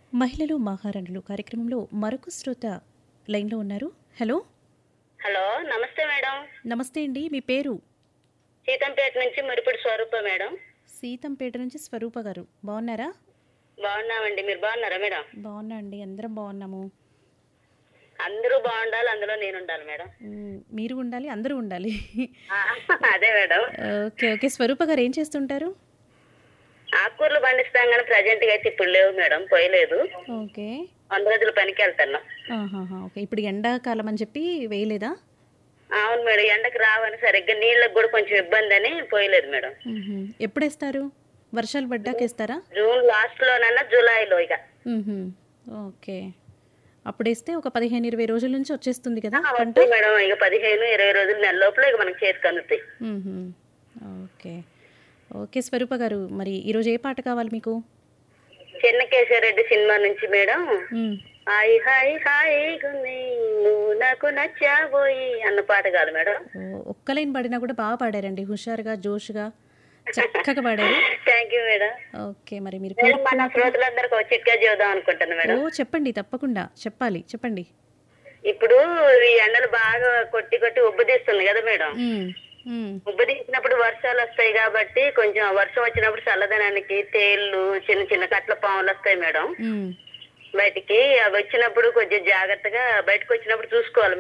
మహిళలు మహారాణులు కార్యక్రమంలో మరొక శ్రోత లైన్లో ఉన్నారు హలో హలో నమస్తే మేడం నమస్తే అండి మీ పేరు సీతంపేట నుంచి మురిపిడి స్వరూప మేడం సీతంపేట నుంచి స్వరూప గారు బాగున్నారా బాగున్నామండి మీరు బాగున్నారా మేడం బాగున్నా అండి అందరం బాగున్నాము అందరూ బాగుండాలి అందులో నేను ఉండాలి మేడం మ్, మీరు ఉండాలి అందరూ ఉండాలి ఆ, అదే మేడం ఓకే ఓకే స్వరూప గారు ఏం చేస్తుంటారు ఆకుకూరలు పండిస్తాం కానీ ప్రజెంట్ గా అయితే ఇప్పుడు లేవు మేడం పోయలేదు ఓకే వంద రోజులు పనికి వెళ్తున్నాం ఆహాహా, ఓకే ఇప్పుడు ఎండాకాలం అని చెప్పి వేయలేదా అవును మేడం ఎండకు రావని సరిగ్గా నీళ్ళకి కూడా కొంచెం ఇబ్బంది అని పోయలేదు మేడం మ్హూ. ఎప్పుడు వేస్తారు వర్షాలు పడ్డాక వేస్తారా జూన్ లాస్ట్ లోనన్నా జూలైలో ఇక మ్హూ. ఓకే అప్పుడు వేస్తే ఒక పదిహేను ఇరవై రోజుల నుంచి వచ్చేస్తుంది కదా ఆ, పంట వస్తాయి మేడం ఇక పదిహేను ఇరవై రోజుల నెల లోపల ఇక మనకి చేతికి అందుతాయి మ్హూ. ఓకే ఓకే స్వరూప గారు మరి ఈరోజు ఏ పాట కావాలి మీకు చెన్నకేశ్వరరెడ్డి సినిమా నుంచి మేడం మ్. హాయ్ హాయ్ హాయ్ గుంది నువ్వు నాకు నచ్చాబోయి అన్న పాట కాదు మేడం ఓ, ఒక్క లైన్ పాడినా కూడా బాగా పాడారండి హుషారుగా జోష్గా చక్కగా పాడారు థ్యాంక్ యూ మేడం ఓకే మరి మీరు మేడం మన శ్రోతలందరికీ ఒక చిట్కా చెబుదాం అనుకుంటాను ఓ మేడం చెప్పండి తప్పకుండా చెప్పాలి చెప్పండి ఇప్పుడు ఈ ఎండలు బాగా కొట్టి కొట్టి ఉబ్బదీస్తుంది కదా మేడం మ్, మ్, ఉబ్బదీసినప్పుడు వర్షాలు వస్తాయి కాబట్టి కొంచెం ఆ వర్షం వచ్చినప్పుడు చల్లదనానికి తేళ్లు చిన్న చిన్న కట్ల పాములు వస్తాయి మేడం మ్. బయటికి అవి వచ్చినప్పుడు కొంచెం జాగ్రత్తగా బయటకు వచ్చినప్పుడు చూసుకోవాలి